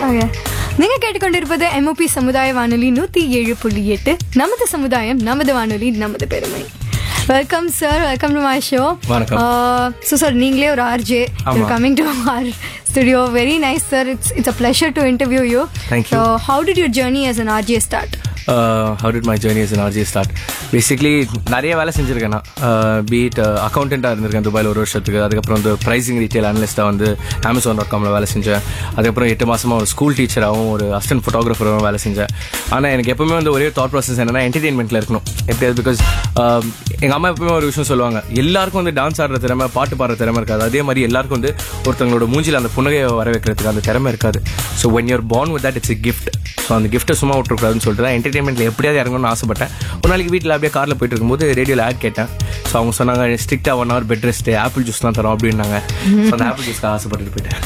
Okay. நீங்க கேட்டுக்கொண்டிருப்பது MOP சமுதாய வானொலி நூத்தி ஏழு புள்ளி எட்டு நமது சமுதாயம் நமது வானொலி நமது பெருமை welcome sir welcome to my show வணக்கம். ஸோ சார் நீங்களே ஒரு ஆர்ஜே ஆமா. Coming to our studio very nice sir it's it's a pleasure to interview you Thank you. So how did your journey as an RJ start how did my journey is RJ start basically நிறைய வேலை செஞ்சிருக்கேன் நான் beat அக்கௌண்டண்ட்டாக இருந்திருக்கேன் துபாயில் ஒரு வருஷத்துக்கு அதுக்கப்புறம் வந்து ப்ரைசிங் ரீட்டைல் அனலிஸ்ட்டாக வந்து அமேசான் டாட் காமில் வேலை செஞ்சேன் அதுக்கப்புறம் எட்டு மாசமா ஒரு ஸ்கூல் டீச்சராகவும் ஒரு அசிஸ்டன்ட் ஃபோட்டோகிராஃபராகவும் வேலை செஞ்சேன் ஆனால் எனக்கு எப்பவுமே வந்து ஒரே தாட் ப்ராசஸ் என்னன்னா என்டர்டெயின்மெண்ட்டில் இருக்கணும் எப்படியாவது பிகாஸ் எங்கள் அம்மா எப்பவுமே ஒரு விஷயம் சொல்லுவாங்க எல்லாருக்கும் வந்து டான்ஸ் ஆடுற திறமை பாட்டு பாடுற திறமை இருக்காது அதே மாதிரி எல்லாருக்கும் வந்து ஒருத்தவங்களோட மூஞ்சில அந்த புன்னகையை வர வைக்கிறதுக்கு அந்த திறமை இருக்காது so when you're born with that it's a gift so அந்த கிஃப்ட்டை சும்மா விட்டுருக்கூடாதுன்னு சொல்லிட்டு தான் என்டர்டைன்மெண்ட்ல எப்படியாவது இறங்கணும்னு ஆசைப்பட்டேன் ஒரு நாளைக்கு வீட்டில் அப்படியே காரில் போயிட்டு இருக்கும்போது ரேடியோவில் ஆட் கேட்டேன் ஸோ அவங்க சொன்னாங்க ஸ்ட்ரிக்டாக one hour bed rest apple ஜூஸ்லாம் தரோம் அப்படின்னாங்க ஸோ அந்த ஆப்பிள் ஜூஸ்க்கு ஆசைப்பட்டுட்டு போயிட்டேன்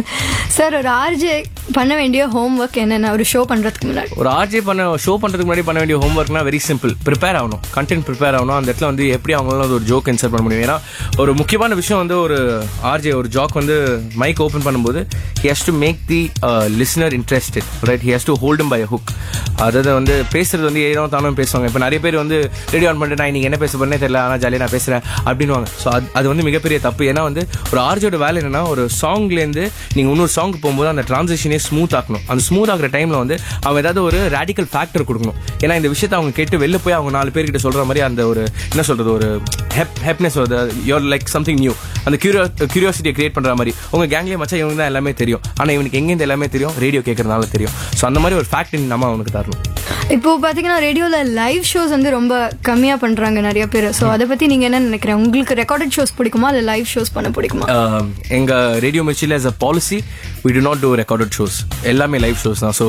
சார் ஒரு ஆர்ஜே பண்ண வேண்டிய ஹோம் ஒர்க் என்னென்ன ஒரு ஷோ பண்றதுக்கு முன்னாடி ஒரு ஆர்ஜே பண்ண ஷோ பண்றதுக்கு முன்னாடி பண்ண வேண்டிய ஹோம்ஒர்க்னா வெரி சிம்பிள் ப்ரிப்பேர் ஆகணும் கண்டென்ட் ப்ரிப்பேர் ஆகணும் அந்த இடத்துல வந்து எப்படி அவங்களால ஒரு ஜோக் இன்சர்ட் பண்ண முடியும் ஏன்னா ஒரு முக்கியமான விஷயம் வந்து ஒரு ஆர்ஜே ஒரு ஜாக் வந்து மைக் ஓப்பன் பண்ணும்போது he has to make the listener interested right he has to hold them by hook அதாவது வந்து பேசுறது வந்து ஏதோ தானும் பேசுவாங்க இப்போ நிறைய பேர் வந்து ரேடியோ ஆன் பண்ணிட்டு நான் இன்னைக்கு என்ன பேச போறேனே தெரியல ஆனால் ஜாலியாக நான் பேசுறேன் அப்படின்னுவாங்க ஸோ அது அது வந்து மிகப்பெரிய தப்பு ஏன்னா வந்து ஒரு ஆர்ஜோட வேலை என்னன்னா ஒரு சாங்லேருந்து நீங்கள் இன்னொரு சாங் போகும்போது அந்த டிரான்சிஷனே ஸ்மூத் ஆக்கணும் அந்த ஸ்மூத் ஆகிற டைம்ல வந்து அவன் ஏதாவது ஒரு ரேடிக்கல் ஃபேக்டர் கொடுக்கணும் ஏன்னா இந்த விஷயத்தை அவங்க கேட்டு வெளில போய் அவங்க நாலு பேர்கிட்ட சொல்ற மாதிரி அந்த ஒரு என்ன சொல்றது ஒரு ஹெப் ஹெப்னஸ் வருது யோர் லைக் சம்திங் நியூ அந்த கியூரியோ கியூரியாசிட்டியை கிரியேட் பண்ற மாதிரி உங்க கேங்லேயே மச்சா இவங்க தான் எல்லாமே தெரியும் ஆனா இவனுக்கு எங்கேருந்து எல்லாமே தெரியும் ரேடியோ கேட்கறதுனால தெரியும் ஸோ அந்த மாதிரி ஒரு ஃபேக்ட் நம்ம அவனுக்கு தரணும் இப்போ பாத்தீங்கன்னா ரேடியோல லைவ் ஷோஸ் வந்து ரொம்ப கம்மியா பண்றாங்க நிறைய பேர் சோ அதை பத்தி நீங்க என்ன நினைக்கிறீங்க உங்களுக்கு ரெக்கார்டட் ஷோஸ் பிடிக்குமா இல்ல லைவ் ஷோஸ் பண்ண பிடிக்குமா Um, எங்க ரேடியோ மிர்ச்சியில் as a policy we do not do recorded shows எல்லாமே லைவ் ஷோஸ் தான் ஸோ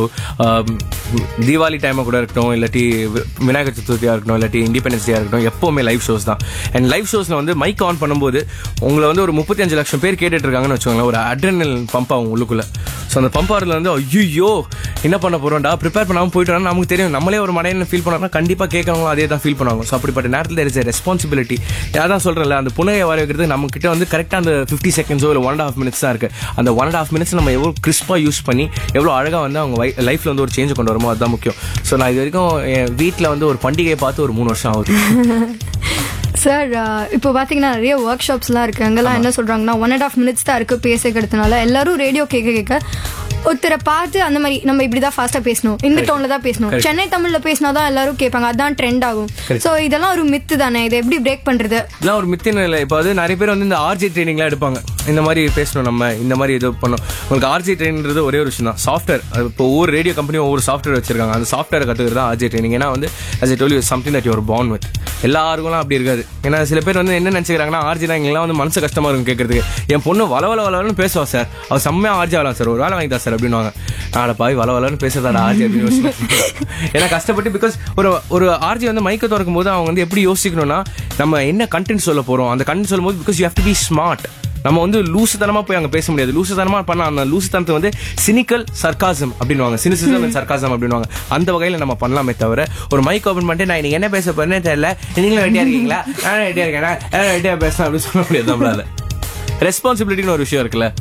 தீபாவளி டைமாக கூட இருக்கட்டும் இல்லாட்டி வி- விநாயகர் சதுர்த்தியாக இருக்கட்டும் இல்லாட்டி இண்டிபெண்டன்ஸ் டேயாக இருக்கட்டும் எப்போவுமே லைவ் ஷோஸ் தான் அண்ட் லைவ் ஷோஸில் வந்து மைக் ஆன் பண்ணும்போது உங்களை வந்து ஒரு முப்பத்தஞ்சு லட்சம் பேர் கேட்டுட்டு இருக்காங்கன்னு வச்சுக்கோங்களேன் ஒரு அட்ரனல் பம்ப் ஆகும் உள்ளுக்குள்ள ஸோ அந்த பம்ப் ஆறுல வந்து ஐயோ என்ன பண்ண போறோம்டா ப்ரிப்பேர் பண்ணாமல் போயிட்டோம்னா நமக்கு தெரியும் நம்மளே ஒரு மடையில ஃபீல் பண்ணோம்னா கண்டிப்பாக கேட்கறவங்களும் அதே தான் ஃபீல் பண்ணுவாங்க ஸோ அப்படிப்பட்ட நேரத்தில் இஸ் ரெஸ்பான்சிபிலிட்டி அதான் சொல்றேன்ல அந்த புனையை வர வைக்கிறது நம்ம கிட்ட வந்து கரெக்டாக அந்த ஃபிஃப்டி செகண்ட்ஸோ இல்லை ஒன் அண்ட் ஹாஃப் மினிட்ஸ் தான் இருக்கு அந்த ஒன் அண்ட் ஹாஃப் மினிட்ஸ் நம்ம எவ்வளோ கிறிஸ்பாக யூஸ் பண்ணி எவ்வளோ அழகாக வந்து அவங்க லைஃப்ல வந்து ஒரு சேஞ்ச் கொண்டு வருமோ அதுதான் முக்கியம் ஸோ நான் இது வரைக்கும் என் வீட்டில் வந்து ஒரு பண்டிகையை பார்த்து ஒரு மூணு வருஷம் ஆகுது சார் இப்போ பாத்தீங்கன்னா நிறைய ஒர்க் ஷாப்ஸ்லாம் இருக்கு அங்கெல்லாம் என்ன சொல்றாங்கன்னா ஒன் அண்ட் ஆஃப் மினிட்ஸ் தான் இருக்கு பேசுகிறதுனால எல்லாரும் ரேடியோ கேட்க கேட்க ஒருத்தரை பார்த்து அந்த மாதிரி நம்ம இப்படிதான் ஃபாஸ்டா பேசணும் இந்த டோன்ல தான் பேசணும் Correct. சென்னை தமிழ்ல பேசினா தான் எல்லாரும் கேட்பாங்க அதான் ட்ரெண்ட் ஆகும் சோ இதெல்லாம் ஒரு மித்து தானே இதை எப்படி பிரேக் பண்றது இதெல்லாம் ஒரு மித்தின இல்லை இப்போ அது நிறைய பேர் வந்து இந்த ஆர்ஜி ட்ரைனிங்லாம் எடுப்பாங்க இந்த மாதிரி பேசணும் நம்ம இந்த மாதிரி இது பண்ணணும் உங்களுக்கு ஆர்ஜி ட்ரைனிங்கிறது ஒரே ஒரு விஷயம் தான் சாஃப்ட்வேர் இப்போ ஒவ்வொரு ரேடியோ கம்பெனியும் ஒவ்வொரு சாஃப்ட்வேர் வச்சிருக்காங்க அந்த சாஃப்ட்வேர் கற்றுக்கிறது தான் ஆர்ஜி ட்ரைனிங் ஏன்னா வந்து as I told you something that your born with எல்லாருக்கும்லாம் அப்படி இருக்காது ஏன்னா சில பேர் வந்து என்ன நினைச்சுக்கிறாங்கன்னா ஆர்ஜினா எங்கெல்லாம் வந்து மனசு கஷ்டமா இருக்கும் கேட்கறதுக்கு என் பொண்ணு வள வள வளன்னு பேசுவா சார் அவ செம்மையா ஆர்ஜி ஆகலாம் சார் ஒரு வேலை வாங்கி தான் சார் அப்படின்னுவாங்க நாளை பாய் வள வளன்னு பேசுறதா ஆர்ஜி அப்படின்னு யோசிச்சு ஏன்னா கஷ்டப்பட்டு பிகாஸ் ஒரு ஒரு ஆர்ஜி வந்து மைக்க திறக்கும் போது அவங்க வந்து எப்படி யோசிக்கணும்னா நம்ம என்ன கண்டென்ட் சொல்ல போறோம் அந்த கண்டென்ட் சொல்லும் போது because you have to be smart நம்ம வந்து லூசுத்தனமா போய் அங்க பேச முடியாது லூசுத்தனமா பண்ண அந்த லூசுத்தனத்தை வந்து சினிக்கல் சர்க்காசம் அப்படின்னுவாங்க சினிசிசம் அண்ட் சர்க்காசம் அப்படின்னுவாங்க அந்த வகையில நம்ம பண்ணலாமே தவிர ஒரு மைக் ஓபன் பண்ணிட்டு நான் இன்னைக்கு என்ன பேச போறேனே தெரியல நீங்களும் வெட்டியா இருக்கீங்களா நானும் வெட்டியா இருக்கேன் நான் வெட்டியா பேசுறேன் அப்படின்னு சொல்ல முடியாது நம்மளால ரெஸ்பான்சிபிலிட்டின்னு ஒரு விஷயம் இருக்குல்ல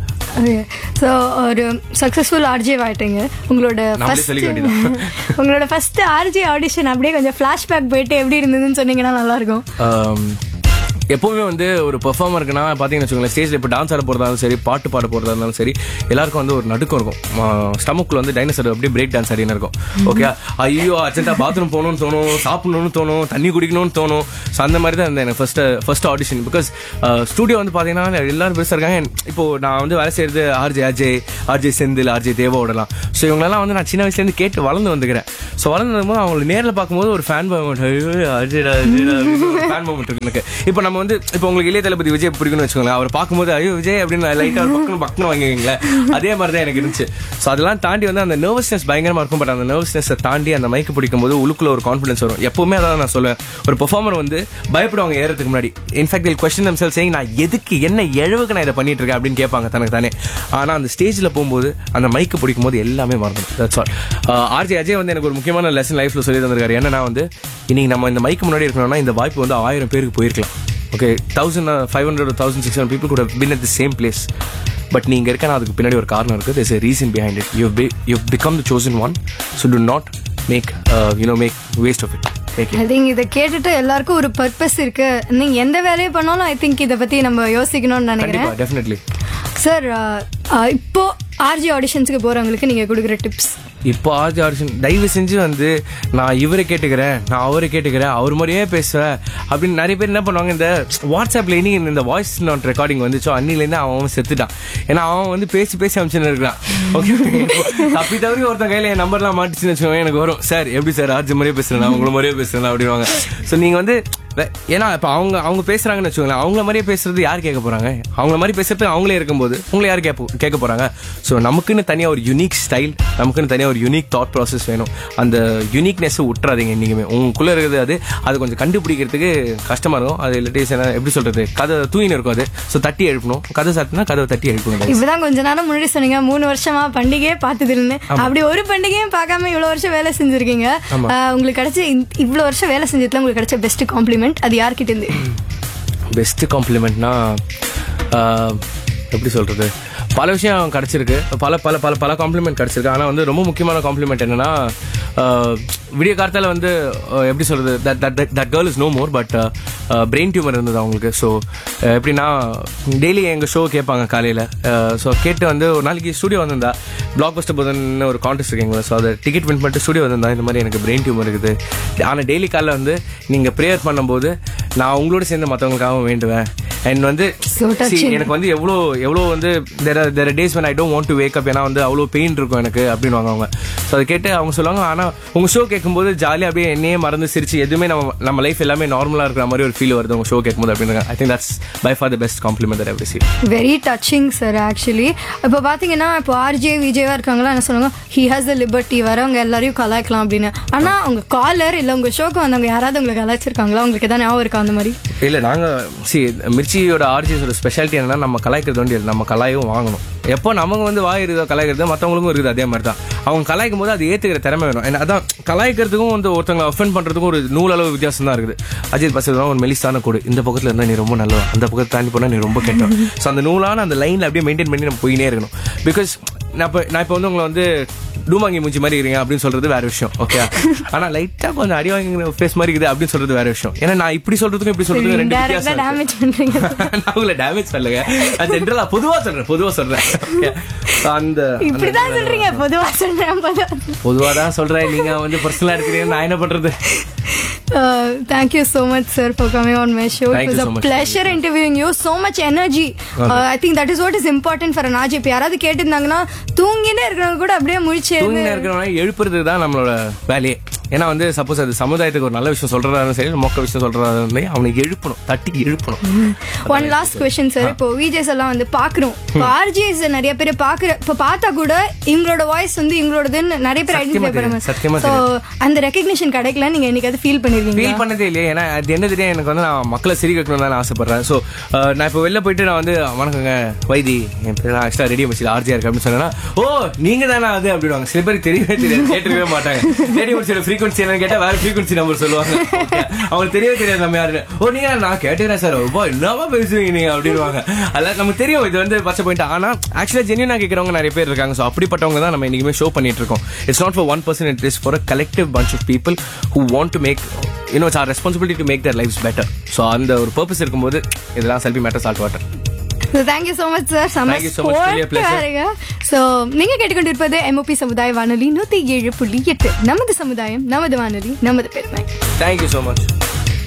ஸோ ஒரு சக்ஸஸ்ஃபுல் ஆர்ஜே ஆயிட்டீங்க உங்களோட நம்மளே ஃபர்ஸ்ட் சொல்லிக்க வேண்டியதுதான். உங்களோட ஃபர்ஸ்ட் ஆர்ஜே ஆடிஷன் அப்படியே கொஞ்சம் ஃபிளாஷ்பேக் போயிட்டு எப்படி இருந்ததுன்னு சொன்னீங்கன்னா நல்லா இருக்கும் ஆம், எப்பவுமே வந்து ஒரு பெர்ஃபார்மருக்குன்னா பார்த்தீங்கன்னு வச்சுக்கோங்களேன் ஸ்டேஜில் இப்போ டான்ஸ் ஆட போகிறதா இருந்தாலும் சரி பாட்டு பாட போகிறதா இருந்தாலும் சரி எல்லாருக்கும் வந்து ஒரு நடுக்கம் இருக்கும் ஸ்டமக்குள்ள வந்து டைனோசர் அப்படியே பிரேக் டான்ஸ் அப்படின்னு இருக்கும் ஓகே ஐயோ அர்ஜென்ட்டாக பாத்ரூம் போகணும்னு தோணும் சாப்பிடணும்னு தோணும் தண்ணி குடிக்கணும்னு தோணும் ஸோ அந்த மாதிரி தான் இருந்தேன் எனக்கு first first audition because studio வந்து பார்த்தீங்கன்னா எல்லாரும் பெருசாக இருக்காங்க இப்போ நான் வந்து வேலை செய்யறது RJ Ajay RJ Senthil RJ தேவாவோடலாம் ஸோ இவங்களெல்லாம் வந்து நான் சின்ன வயசுலேருந்து கேட்டு வளர்ந்து வந்துக்கிறேன் ஸோ வளர்ந்து வரும்போது அவங்களை நேரில் பார்க்கும்போது ஒரு ஃபேன் மூமெண்ட் அஜய்டா ஃபேன் மூமெண்ட் இருக்கு எனக்கு இப்போ நம்ம வந்து இப்போ உங்களுக்கு இளைய தளபதி விஜய் பிடிக்கும்னு வச்சுக்கோங்களேன் அவர் பார்க்கும்போது ஐயோ விஜய் அப்படின்னு லைட்டாக பக்கம் பக்கம் வாங்குவீங்களேன் அதே மாதிரி தான் எனக்கு இருந்துச்சு ஸோ அதெல்லாம் தாண்டி வந்து அந்த நர்வஸ்னஸ் பயங்கரமா இருக்கும் பட் அந்த நர்வஸ்னஸை தாண்டி அந்த மைக்கு பிடிக்கும் போது உள்ளுக்குள்ள ஒரு கான்ஃபிடன்ஸ் வரும் எப்பவுமே அதான் நான் சொல்லுவேன் ஒரு பெர்ஃபார்மர் வந்து பயப்படுவாங்க ஏறதுக்கு முன்னாடி இன்ஃபேக்ட் கொஸ்டின் தம்செல் சேயிங் நான் எதுக்கு என்ன எழுவுக்கு நான் இதை பண்ணிட்டு இருக்கேன் அப்படின்னு கேட்பாங்க தனக்கு தானே ஆனா அந்த ஸ்டேஜ்ல போகும்போது அந்த மைக்கு பிடிக்கும் போது எல்லாமே மறந்துடும் தட்ஸ் ஆல் ஆர்ஜே அஜய் வந்து எனக்கு ஒரு முக்கியமான லெசன் லைஃப்ல சொல்லி தந்திருக்காரு என்னன்னா வந்து இன்னைக்கு நம்ம இந்த மைக்கு முன்னாடி இருக்கணும்னா இந்த வாய்ப்பு வந்து ஆயிரம் பேருக்கு போயிருக்கலாம் okay thousand five hundred thousand six hundred people கூட pin at the same place but நீங்க இருக்கனா அதுக்கு பின்னாடி ஒரு காரணம் இருக்கு there's a reason behind it you've be, you've become the chosen one so do not make uh, you know make waste of it take it I think இதை கேட்டுட்டு எல்லாருக்கும் ஒரு பர்பஸ் இருக்கு நீங்க எந்த வேலையை பண்ணாலும் ஐ திங்க் இதை பத்தி நம்ம யோசிக்கணும்னு நினைக்கிறேன் கண்டிப்பா டெஃபினெட்லி சார் இப்போ ஆர்ஜி ஆடிஷன்ஸ்க்கு போறவங்களுக்கு நீங்க கொடுக்குற டிப்ஸ் இப்போ ஆர்ஜி ஆடிஷன் தயவு செஞ்சு வந்து நான் இவரை கேட்டுக்கிறேன் நான் அவரை கேட்டுக்கிறேன் அவர் மாதிரியே பேசுவேன் அப்படின்னு நிறைய பேர் என்ன பண்ணுவாங்க இந்த வாட்ஸ்அப்ல இனி இந்த வாய்ஸ் நோட் ரெக்கார்டிங் வந்துச்சோ அன்னிலேருந்து அவன் அவன் செத்துட்டான் ஏன்னா அவன் வந்து பேசி பேசி அமைச்சுன்னு இருக்கிறான் ஓகே தப்பி தவறி ஒருத்தன் கையில என் நம்பர்லாம் மாட்டுச்சுன்னு வச்சுக்கோங்க எனக்கு வரும் சார் எப்படி சார் ஆர்ஜி மாதிரியே பேசுறேன் உங்களை மாதிரியே பேசுறேன் அப்படிவாங்க ஸோ நீங்க வந்து வே- ஏன்னா இப்போ அவங்க அவங்க பேசுறாங்கன்னு வச்சுக்கோங்களேன் அவங்கள மாதிரியே பேசுறது யார் கேட்க போறாங்க அவங்கள மாதிரி பேசுறது அவங்களே இருக்கும்போது உங்களை யார் கேட்ப கேட்க போறாங்க ஸோ நமக்குன்னு தனியாக ஒரு யூனிக் ஸ்டைல் நமக்குன்னு தனியாக ஒரு யூனிக் தாட் ப்ராசஸ் வேணும் அந்த யூனிக்னஸ் விட்டுறாதீங்க என்னைக்குமே உங்களுக்குள்ள இருக்குது அது அது கொஞ்சம் கண்டுபிடிக்கிறதுக்கு கஷ்டமா இருக்கும் அது இல்லாட்டிஸ் என்ன எப்படி சொல்றது கதை தூயின்னு இருக்கும் அது ஸோ தட்டி எழுப்பணும் கதை சாத்தினா கதவை தட்டி எழுப்பணும் guys. இப்பதான் கொஞ்ச நேரம் முன்னாடி சொன்னீங்க மூணு வருஷமா பண்டிகையே பார்த்தது இல்லைன்னு அப்படி ஒரு பண்டிகையும் பார்க்காம இவ்வளவு வருஷம் வேலை செஞ்சிருக்கீங்க ஆஹ் உங்களுக்கு கிடைச்ச இந்த- இவ்வளவு வருஷம் வேலை செஞ்சதுல உங்களுக்கு கிடைச்ச பெஸ்ட் காம்ப்ளிமெண்ட் அது யார்கிட்ட இருந்து பெஸ்ட் காம்ப்ளிமெண்ட்னா எப்படி சொல்றது பல விஷயம் கிடைச்சிருக்கு பல பல பல பல காம்ப்ளிமெண்ட் கிடைச்சிருக்கு ஆனால் வந்து ரொம்ப முக்கியமான காம்ப்ளிமெண்ட் என்னன்னா ஆஹ், விடிய காலத்தில் வந்து ஆஹ், எப்படி சொல்றது that girl is no more but brain tumour இருந்தது அவங்களுக்கு ஸோ எப்படின்னா டெய்லி எங்கள் ஷோ கேட்பாங்க காலையில் ஸோ கேட்டு வந்து ஒரு நாளைக்கு ஸ்டுடியோ வந்திருந்தா பிளாக் பஸ்டர் புதன் ஒரு கான்டெஸ்ட் இருக்கீங்களா ஸோ அதை டிக்கெட் வின் பண்ணிட்டு ஸ்டுடியோ வந்திருந்தா இந்த மாதிரி எனக்கு பிரெயின் டியூமர் இருக்குது ஆனால் டெய்லி காலைல வந்து நீங்கள் ப்ரேயர் பண்ணும்போது நான் உங்களோட சேர்ந்து மற்றவங்களுக்காகவும் வேண்டுவேன் அண்ட் வந்து So touching. see, எனக்கு வந்து எவ்வளோ எவ்வளோ வந்து there there days when I don't want to wake up ஏன்னா வந்து அவ்வளோ பெயின் இருக்கும் எனக்கு அப்படின்னுவாங்க அவங்க ஸோ அதை கேட்டு அவங்க சொல்லுவாங்க ஆனால் உங்கள் ஷோ கேட்கும்போது ஜாலியாக அப்படியே என்னையே மறந்து சிரிச்சு எதுவுமே நம்ம நம்ம லைஃப் எல்லாமே நார்மலாக இருக்கிற மாதிரி ஒரு ஃபீல் வருது உங்கள் ஷோ கேட்கும்போது அப்படின்னு I think that's by far the best compliment that every very touching sir actually இப்போ பார்த்தீங்கன்னா இப்போ ஆர்ஜே விஜயவா இருக்காங்களா என்ன சொல்லுவாங்க ஹி ஹாஸ் த லிபர்ட்டி வரவங்க எல்லாரையும் கலாய்க்கலாம் அப்படின்னு ஆனா உங்க காலர் இல்ல உங்க ஷோக்கு வந்தவங்க யாராவது உங்களை கலாய்ச்சிருக்காங்களா உங்களுக்கு எதாவது ஞாபகம் இருக்கா அந்த மாதிரி இல்ல நாங்க சி மிர்ச்சியோட ஆர்ஜிஸோட ஸ்பெஷாலிட்டி என்னன்னா நம்ம கலாய்க்கிறது வந்து நம்ம கலாயும் வாங்கணும் எப்போ நமக்கு வந்து வாய் இருக்குதோ கலாய்க்கிறது மற்றவங்களுக்கும் இருக்குது அதே மாதிரி தான் அவங்க கலாய்க்கும் போது அது ஏத்துக்கிற திறமை வேணும் ஏன்னா அதான் கலாய்க்கிறதுக்கும் வந்து ஒருத்தவங்களை அஃபெண்ட் பண்றதுக்கும் ஒரு நூல் அளவு வித்தியாசம் தான் இருக்குது அஜித் பசங்க ஒரு மெலிசான கூடு இந்த பக்கத்துல இருந்தா நீ ரொம்ப நல்லவன் அந்த பக்கத்தை தாண்டி போனா நீ ரொம்ப கெட்டவன் ஸோ அந்த நூலான அந்த லைன்ல அப்படியே மெயின்டைன் பண்ணி நம்ம போயினே இருக்கணும் பிகாஸ் நான் இப்போ நான் இப்போ வந்து உங்களை வந்து டூமாங்கி மூஞ்சி மாதிரி இருக்கீங்க அப்படின்னு சொல்றது வேற விஷயம் ஓகே ஆனா லைட்டா கொஞ்சம் அடி வாங்கிற ஃபேஸ் மாதிரி இருக்குது அப்படின்னு சொல்றது வேற விஷயம் ஏன்னா நான் இப்படி சொல்றதுக்கும் இப்படி சொல்றதுக்கும் ரெண்டு இன்டைரக்டா வித்தியாசம் இருக்கு. டேமேஜ் பண்றீங்க நான் உங்களை டேமேஜ் பண்ணலங்க அது ஜென்ரலா பொதுவா சொல்றேன் பொதுவா சொல்றேன் Okay. So, அந்த இப்படிதான் சொல்றீங்க பொதுவா சொல்றேன் பொதுவா பொதுவா தான் சொல்றேன் நீங்க வந்து பர்சனலா இருக்கிறீங்க நான் என்ன பண்றது thank you so much sir for coming on my show Thank it was you a so much. pleasure interviewing you so much energy uh, i think that is what is important for an RJ இப்ப யாராவது கேட்டிருந்தாங்கன்னா தூங்கினே இருக்கிறவங்க கூட அப்படியே முழிச்சு தூங்கின இருக்கிறவங்க எழுப்புறது தான் நம்மளோட வேலையே ஏன்னா வந்து சப்போஸ் அது சமுதாயத்துக்கு ஒரு நல்ல விஷயம் சொல்றதா இருந்தாலும் சரி மொக்க விஷயம் சொல்றதா இருந்தாலும் அவனுக்கு எழுப்பணும் தட்டி எழுப்பணும் ஒன் லாஸ்ட் கொஸ்டின் சார் இப்போ விஜேஸ் எல்லாம் வந்து பாக்குறோம் இப்போ ஆர்ஜிஎஸ் நிறைய பேர் பாக்குற இப்போ பார்த்தா கூட இவங்களோட வாய்ஸ் வந்து இவங்களோடதுன்னு நிறைய பேர் சத்தியமா ஐடென்டிஃபை தெரியும், சத்தியமா பண்ணுவாங்க ஸோ அந்த ரெகக்னிஷன் கிடைக்கல நீங்க என்னைக்காவது ஃபீல் பண்ணிருக்கீங்க ஃபீல் பண்ணதே இல்லையே ஏன்னா அது என்ன தெரியும் எனக்கு வந்து நான் மக்களை சிரிக்க வைக்கணும்னு தான் நான் ஆசைப்படுறேன் ஸோ நான் இப்போ வெளில போயிட்டு நான் வந்து வணக்கங்க வைதி என் பேர் ஆக்சுவலாக ரேடியோ மிச்சில் ஆர்ஜியா இருக்கு அப்படின்னு சொன்னா ஓ நீங்க தானே அது அப்படிடுவாங்க சில பேருக்கு தெரியவே தெரியாது கேட்டுக்கவே மாட்டாங்க ரேடியோ மிச்சியோட ஃப்ரீக்வன்சி என்னன்னு கேட்டா வேற ஃப்ரீக்வன்சி நம்பர் சொல்லுவாங்க Okay. அவங்களுக்கு தெரியவே தெரியாது நம்ம யாருன்னு ஓ நீங்க நான் கேட்டுக்கிறேன் சார் ரொம்ப என்னவா பேசுவீங்க நீங்க அப்படிடுவாங்க அதெல்லாம் நமக்கு தெரியும் இது வந்து பச்சை பாயிண்ட் ஆனா ஆக்சுவலா ஜென்யூனா கேட்கறவங்க நிறைய பேர் இருக்காங்க ஸோ அப்படிப்பட்டவங்க தான் நம்ம இன்னைக்குமே ஷோ பண்ணிட்டு இருக்கோம் it's not for one person it is for a collective bunch of people who want to make you know it's our responsibility to make their lives better so அந்த ஒரு purpose இருக்கும்போது இதெல்லாம் selfie matter salt water thank you so much sir செம்ம Thank you so much, really a pleasure. ஸ்போர்ட்டாக so நீங்க கேட்டுக்கொண்டிருப்பது MOP சமுதாய வானொலி நூத்தி ஏழு புள்ளி எட்டு நமது சமுதாயம் நமது வானொலி நமது பெருமை தேங்க்யூ ஸோ மச்